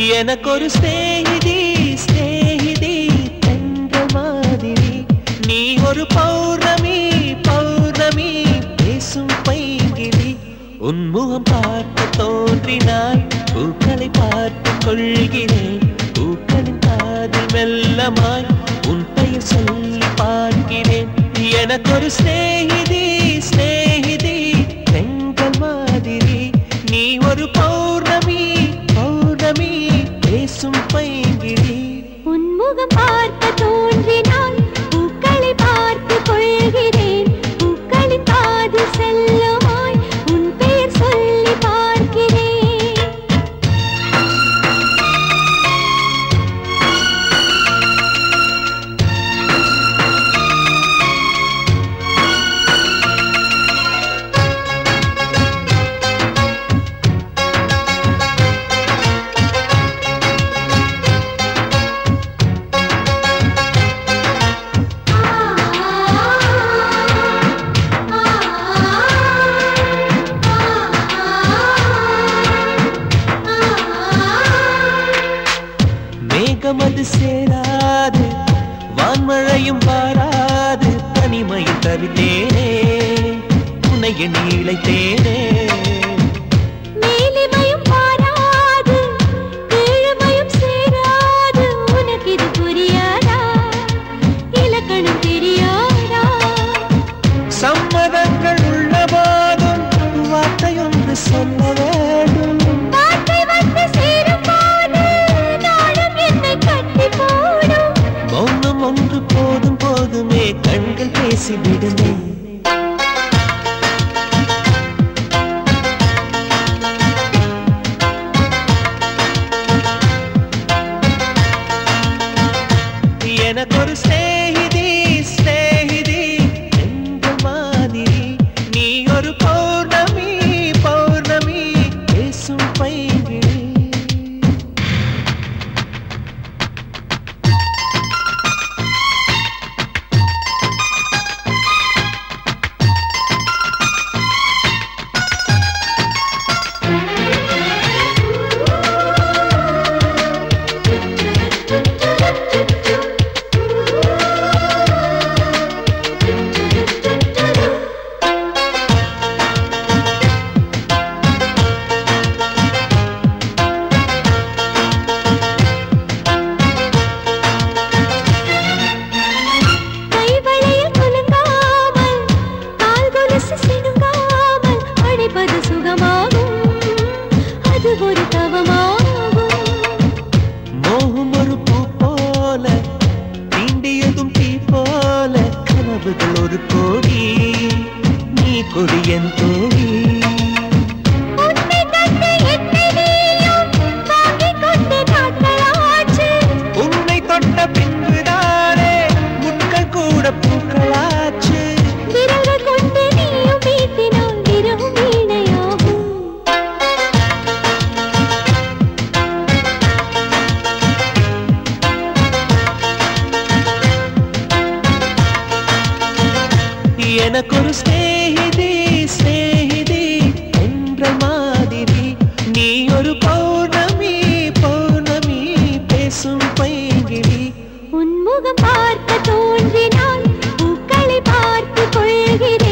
எனக்கொரு ஸ்நேகிதி ஸ்நேகிதி தங்க மாதிரி நீ ஒரு பௌர்ணமி பௌர்ணமி பேசும் பைங்கிளி உன்முகம் பார்க்க தோன்றினாய் பூக்களை பார்த்து கொள்கிறேன் பூக்களின் காதில் மெல்லமாய் உன் பெயர் சொல்லி பார்க்கிறேன் எனக்கொரு ஸ்நேகிதி ஸ்நேகிதி பெண்கள் மாதிரி நீ ஒரு பௌர்ணமி பௌர்ணமி பேசும் பைங்கிளி உன்முகம் பார்க்க தோன்றினால் பூக்களை பார்த்து கொள்கிறேன் பூக்களின் காது செல்லுமாய் உன் பெயர் சொல்லி பார்க்கிறேன் மேகம் அது சேராது வான்மழையும் வாராது தனிமையில் தவித்தேனே உன்னை எண்ணி இழைத்தேனே மேலிமையும் பாராது கீழ்மையும் சேராது உனக்கு இது புரியாதா இலக்கணம் தெரியாதா சம்மதங்கள் உள்ள போதும் வார்த்தையொன்று சொல்ல வேண்டும் வார்த்தை வந்து சேரும் போது நாளும் என்னை கட்டி போடும் மௌனம் ஒன்று போதும் போதுமே கண்கள் பேசிவிடுமே எனக்கொரு ஸ்நேகிதி ஸ்நேகிதி எந்த மாதிரி நீ ஒரு பௌர்ணமி பௌர்ணமி பேசும் பைங்கிழி கைவளையில் குலுங்காமல் கால் கொலுசு சிணுங்காமல் அழைப்பது சுகமாகும் அது ஒரு தவமாகும் மோகம் ஒரு பூ போல தீண்டியதும் தீ போல கனவுகள் ஒரு கோடி நீ கொடியன் தோழி உன்னை கண்டு என்னை நீயும் வாங்கிக் கொண்டு நாட்களாச்சு உன்னை தொட்ட பின்புதானே முட்கள் கூட பூக்களாச்சு விரல்கள் கொண்டு நீயும் வீட்டினால் விரவும் வீணையாகும் எனக்கொரு ஸ்நேகிதி ஸ்நேகிதி என்ற மாதிரி நீ ஒரு பௌர்ணமி பௌர்ணமி பேசும் பைங்கிளி உன்முகம் பார்க்க தோன்றினால் பூக்களை பார்த்து கொள்கிறேன்